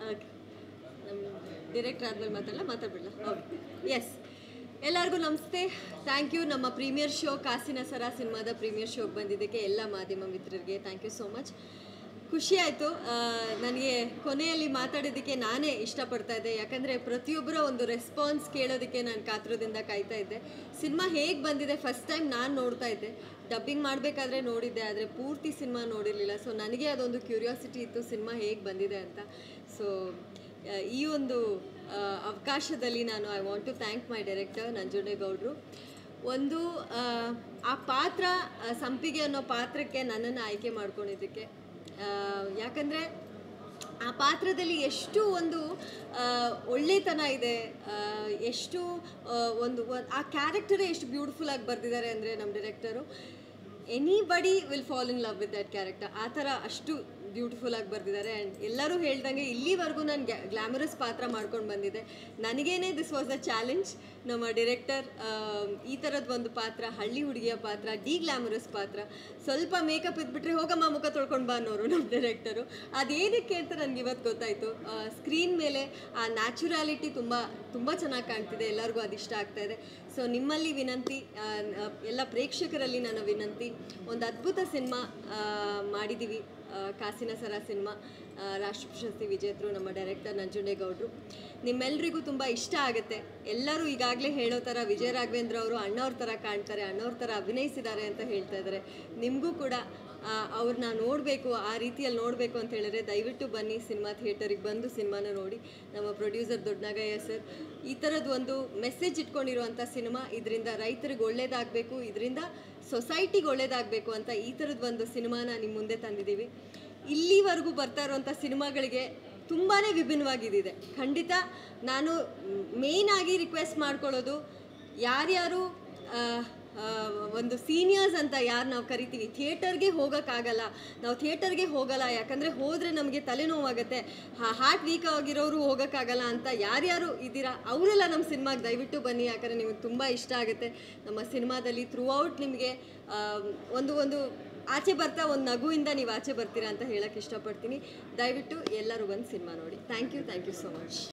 okay ನಮ್ಮ director ಆದಮೇಲೆ ಮಾತಾಡಲ್ಲ ಮಾತಾಡ್ಬಿಡಲ್ಲ ಓಕೆ ಎಸ್ ಎಲ್ಲರಿಗೂ ನಮಸ್ತೆ ಥ್ಯಾಂಕ್ ಯು ನಮ್ಮ ಪ್ರೀಮಿಯರ್ ಶೋ ಕಾಸಿನ ಸರ ಸಿನಿಮಾದ ಪ್ರೀಮಿಯರ್ ಶೋಗೆ ಬಂದಿದ್ದಕ್ಕೆ ಎಲ್ಲ ಮಾಧ್ಯಮ ಮಿತ್ರರಿಗೆ ಥ್ಯಾಂಕ್ ಯು ಸೋ ಮಚ್ ಖುಷಿ ಆಯಿತು ನನಗೆ ಕೊನೆಯಲ್ಲಿ ಮಾತಾಡೋದಕ್ಕೆ ನಾನೇ ಇಷ್ಟಪಡ್ತಾ ಇದ್ದೆ ಯಾಕಂದರೆ ಪ್ರತಿಯೊಬ್ಬರ ಒಂದು ರೆಸ್ಪಾನ್ಸ್ ಕೇಳೋದಕ್ಕೆ ನಾನು ಕಾತುರದಿಂದ ಕಾಯ್ತಾ ಇದ್ದೆ ಸಿನಿಮಾ ಹೇಗೆ ಬಂದಿದೆ ಫಸ್ಟ್ ಟೈಮ್ ನಾನು ನೋಡ್ತಾ ಇದ್ದೆ ಡಬ್ಬಿಂಗ್ ಮಾಡಬೇಕಾದ್ರೆ ನೋಡಿದ್ದೆ ಆದರೆ ಪೂರ್ತಿ ಸಿನಿಮಾ ನೋಡಿರಲಿಲ್ಲ ಸೊ ನನಗೆ ಅದೊಂದು ಕ್ಯೂರಿಯಾಸಿಟಿ ಇತ್ತು ಸಿನಿಮಾ ಹೇಗೆ ಬಂದಿದೆ ಅಂತ ಸೊ ಈ ಒಂದು ಆ, ಅವಕಾಶದಲ್ಲಿ ನಾನು I want to thank my director ನಂಜುಂಡೇಗೌಡರು ಒಂದು ಆ, ಆ ಪಾತ್ರ ಆ, ಸಂಪಿಗೆ ಅನ್ನೋ ಪಾತ್ರಕ್ಕೆ ನನ್ನನ್ನು ಆಯ್ಕೆ ಮಾಡ್ಕೊಂಡಿದ್ದಕ್ಕೆ ಆ, ಯಾಕಂದರೆ ಆ ಪಾತ್ರದಲ್ಲಿ ಎಷ್ಟು ಒಂದು ಆ, ಒಳ್ಳೆತನ ಇದೆ ಆ, ಎಷ್ಟು ಆ, ಒಂದು ಒಂದ್- ಆ ಕ್ಯಾರೆಕ್ಟರೇ ಎಷ್ಟು ಬ್ಯೂಟಿಫುಲ್ ಆಗಿ ಬರೆದಿದ್ದಾರೆ ಅಂದರೆ ನಮ್ಮ director anybody will fall in love with that character ಆ ಥರ ಅಷ್ಟು ಬ್ಯೂಟಿಫುಲ್ ಆಗಿ ಬರೆದಿದ್ದಾರೆ ಆ್ಯಂಡ್ ಎಲ್ಲರೂ ಹೇಳ್ದಂಗೆ ಇಲ್ಲಿವರೆಗೂ ನಾನು ಗ್ಲಾಮರಸ್ ಪಾತ್ರ ಮಾಡ್ಕೊಂಡು ಬಂದಿದ್ದೆ ನನಗೇನೆ ದಿಸ್ ವಾಸ್ ಅ ಚಾಲೆಂಜ್ ನಮ್ಮ ಡೈರೆಕ್ಟರ್ ಈ ಥರದ್ದು ಒಂದು ಪಾತ್ರ ಹಳ್ಳಿ ಹುಡುಗಿಯ ಪಾತ್ರ ಡಿ ಗ್ಲಾಮರಸ್ ಪಾತ್ರ ಸ್ವಲ್ಪ ಮೇಕಪ್ ಇದ್ಬಿಟ್ರೆ ಹೋಗಮ್ಮ ಮುಖ ತೊಳ್ಕೊಂಡು ಬಾ ಅನ್ನೋರು ನಮ್ಮ ಡೈರೆಕ್ಟರು ಅದೇನಕ್ಕೆ ಅಂತ ನನಗೆ ಇವತ್ತು ಗೊತ್ತಾಯಿತು ಸ್ಕ್ರೀನ್ ಮೇಲೆ ಆ ನ್ಯಾಚುರಾಲಿಟಿ ತುಂಬ ತುಂಬ ಚೆನ್ನಾಗಿ ಕಾಣ್ತಿದೆ ಎಲ್ಲರಿಗೂ ಅದು ಇಷ್ಟ ಆಗ್ತಾ ಇದೆ ಸೊ ನಿಮ್ಮಲ್ಲಿ ವಿನಂತಿ ಆ, ಆ, ಎಲ್ಲ ಪ್ರೇಕ್ಷಕರಲ್ಲಿ ನನ್ನ ವಿನಂತಿ ಒಂದು ಅದ್ಭುತ ಸಿನಿಮಾ ಮಾಡಿದ್ದೀವಿ ಆ, ಕಾಸಿನ ಸರ ಸಿನಿಮಾ ಆ, ರಾಷ್ಟ್ರ ಪ್ರಶಸ್ತಿ ವಿಜೇತರು ನಮ್ಮ ಡೈರೆಕ್ಟರ್ ನಂಜುಂಡೇಗೌಡರು ನಿಮ್ಮೆಲ್ರಿಗೂ ತುಂಬ ಇಷ್ಟ ಆಗುತ್ತೆ ಎಲ್ಲರೂ ಈಗಾಗಲೇ ಹೇಳೋ ಥರ ವಿಜಯ ರಾಘವೇಂದ್ರ ಅವರು ಅಣ್ಣವ್ರ ಥರ ಕಾಣ್ತಾರೆ ಅಣ್ಣವ್ರ ಥರ ಅಭಿನಯಿಸಿದ್ದಾರೆ ಅಂತ ಹೇಳ್ತಾ ಇದ್ದಾರೆ ನಿಮಗೂ ಕೂಡ ಆ, ಅವ್ರನ್ನ ನೋಡಬೇಕು ಆ ರೀತಿಯಲ್ಲಿ ನೋಡಬೇಕು ಅಂತ ಹೇಳಿದ್ರೆ ದಯವಿಟ್ಟು ಬನ್ನಿ ಸಿನಿಮಾ ಥಿಯೇಟರಿಗೆ ಬಂದು ಸಿನಿಮಾನ ನೋಡಿ ನಮ್ಮ ಪ್ರೊಡ್ಯೂಸರ್ ದೊಡ್ಡನಾಗಯ್ಯ ಸರ್ ಈ ಥರದ್ದು ಒಂದು ಮೆಸೇಜ್ ಇಟ್ಕೊಂಡಿರುವಂಥ ಸಿನಿಮಾ ಇದರಿಂದ ರೈತರಿಗೆ ಒಳ್ಳೇದಾಗಬೇಕು ಇದರಿಂದ ಸೊಸೈಟಿಗೆ ಒಳ್ಳೇದಾಗಬೇಕು ಅಂತ ಈ ಥರದ್ದು ಒಂದು ಸಿನಿಮಾನ ನಿಮ್ಮ ಮುಂದೆ ತಂದಿದ್ದೀವಿ ಇಲ್ಲಿವರೆಗೂ ಬರ್ತಾ ಇರುವಂಥ ಸಿನಿಮಾಗಳಿಗೆ ತುಂಬಾ ವಿಭಿನ್ನವಾಗಿದ್ದಿದೆ ಖಂಡಿತ ನಾನು ಮೇಯ್ನ್ ಆಗಿ ರಿಕ್ವೆಸ್ಟ್ ಮಾಡ್ಕೊಳ್ಳೋದು ಯಾರ್ಯಾರು ಆ, ಆ, ಒಂದು ಸೀನಿಯರ್ಸ್ ಅಂತ ಯಾರು ನಾವು ಕರಿತೀವಿ ಥಿಯೇಟರ್ಗೆ ಹೋಗೋಕ್ಕಾಗಲ್ಲ ನಾವು ಥಿಯೇಟರ್ಗೆ ಹೋಗಲ್ಲ ಯಾಕಂದರೆ ಹೋದರೆ ನಮಗೆ ತಲೆನೋವಾಗುತ್ತೆ ಹಾರ್ಟ್ ವೀಕ್ ಆಗಿರೋರು ಹೋಗೋಕ್ಕಾಗಲ್ಲ ಅಂತ ಯಾರ್ಯಾರು ಇದ್ದೀರಾ ಅವರೆಲ್ಲ ನಮ್ಮ ಸಿನಿಮಾಗೆ ದಯವಿಟ್ಟು ಬನ್ನಿ ಯಾಕಂದರೆ ನಿಮಗೆ ತುಂಬ ಇಷ್ಟ ಆಗುತ್ತೆ ನಮ್ಮ ಸಿನಿಮಾದಲ್ಲಿ ಥ್ರೂ ಔಟ್ ನಿಮಗೆ ಒಂದು ಒಂದು ಆಚೆ ಬರ್ತಾ ಒಂದು ನಗುವಿಂದ ನೀವು ಆಚೆ ಬರ್ತೀರಾ ಅಂತ ಹೇಳಕ್ಕೆ ಇಷ್ಟಪಡ್ತೀನಿ ದಯವಿಟ್ಟು ಎಲ್ಲರೂ ಬಂದು ಸಿನಿಮಾ ನೋಡಿ thank you thank you so much